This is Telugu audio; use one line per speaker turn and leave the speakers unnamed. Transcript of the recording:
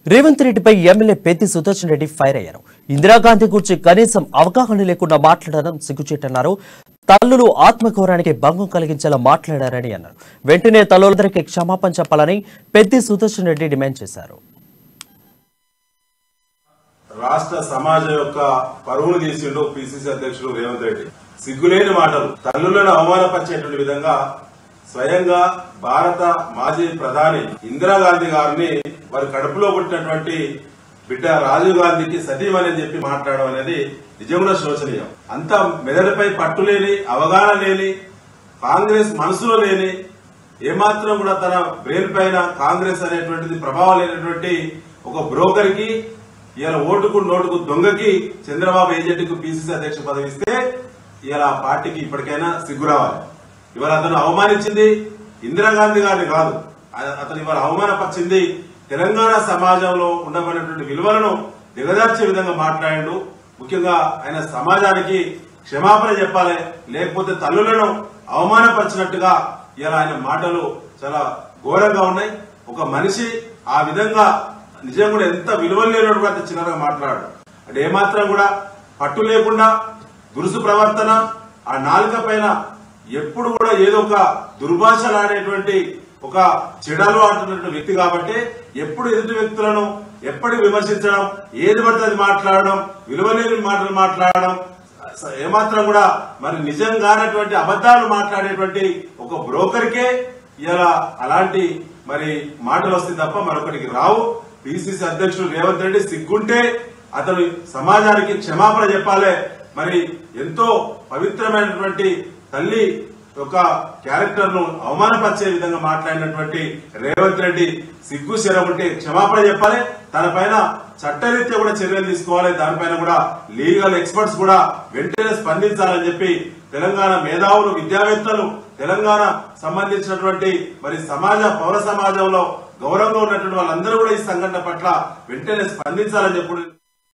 రేవంత్ రెడ్డిపై ఎమ్మెల్యే పెద్ది సుదర్శన్ రెడ్డి ఫైర్ అయ్యారు ఇందిరాగాంధీ గురించి కనీసం అవగాహన లేకుండా మాట్లాడడం సిగ్గుచేటన్నారు తల్లులు ఆత్మగౌరవానికి భంగం కలిగించేలా మాట్లాడారని అన్నారు వెంటనే తల్లులందరికీ క్షమాపణ చెప్పాలని పెద్ది సుదర్శన్ రెడ్డి డిమాండ్ చేశారు
రాష్ట్ర సమాజం యొక్క పరువును తీసిండు పిసిసి అధ్యక్షుడు రేవంత్ రెడ్డి సిగ్గులేని మాటలు తల్లులను అవమానపరిచేటువంటి విధంగా స్వయంగా భారత మాజీ ప్రధాని ఇందిరాగాంధీ గారిని వారి కడుపులో పుట్టినటువంటి బిడ్డ రాజీవ్ గాంధీకి సతీమని చెప్పి మాట్లాడడం అనేది నిజంగా శోచనీయం అంత మెదడుపై పట్టులేని అవగాహన లేని కాంగ్రెస్ మనసులో లేని ఏమాత్రం కూడా తన బ్రెయిన్ పైన కాంగ్రెస్ అనేటువంటిది ప్రభావం లేనటువంటి ఒక బ్రోకర్ కి ఇలా ఓటుకు నోటుకు దొంగకి చంద్రబాబు ఏజెంట్కు పిసిసి అధ్యక్ష పదవి ఇస్తే ఇలా ఆ పార్టీకి ఇప్పటికైనా సిగ్గు రావాలి ఇవాళ అతను అవమానించింది ఇందిరాగాంధీ గారిని కాదు అ- అతను ఇవాళ అవమానపరిచింది తెలంగాణ సమాజంలో ఉండబడినటువంటి విలువలను దిగజార్చే విధంగా మాట్లాడిండు ముఖ్యంగా ఆయన సమాజానికి క్షమాపణ చెప్పాలి లేకపోతే తల్లులను అవమానపరిచినట్టుగా ఇలా ఆయన మాటలు చాలా ఘోరంగా ఉన్నాయి ఒక మనిషి ఆ విధంగా నిజం కూడా ఎంత విలువ లేనటువంటి అంత చిన్నగా మాట్లాడు అంటే ఏమాత్రం కూడా పట్టు లేకుండా దురుసు ప్రవర్తన ఆ నాలుక పైన ఎప్పుడు కూడా ఏదో ఒక దుర్భాషలాడేటువంటి ఒక చెడలు ఆడుతున్నటువంటి వ్యక్తి కాబట్టి ఎప్పుడు ఎదుటి వ్యక్తులను ఎప్పటి విమర్శించడం ఏది పడితే అది మాట్లాడడం విలువలేని మాటలు మాట్లాడడం స- ఏమాత్రం కూడా మరి నిజంగానటువంటి అబద్దాలు మాట్లాడేటువంటి ఒక బ్రోకర్కే ఇలా అలాంటి మరి మాటలు వస్తాయి తప్ప మరొకటికి రావు పిసిసి అధ్యక్షుడు రేవంత్ రెడ్డి సిగ్గుంటే అతను సమాజానికి క్షమాపణ చెప్పాలి మరి ఎంతో పవిత్రమైనటువంటి తల్లి యొక్క క్యారెక్టర్ ను అవమానపరిచే విధంగా మాట్లాడినటువంటి రేవంత్ రెడ్డి సిగ్గు శరం ఉంటే క్షమాపణ చెప్పాలి తన పైన చట్టరీత్యా కూడా చర్యలు తీసుకోవాలి దానిపైన కూడా లీగల్ ఎక్స్పర్ట్స్ కూడా వెంటనే స్పందించాలని చెప్పి తెలంగాణ మేధావులు విద్యావేత్తలు తెలంగాణ సంబంధించినటువంటి మరి సమాజ పౌర సమాజంలో గౌరవంగా ఉన్నటువంటి వాళ్ళందరూ కూడా ఈ సంఘటన పట్ల వెంటనే స్పందించాలని చెప్పి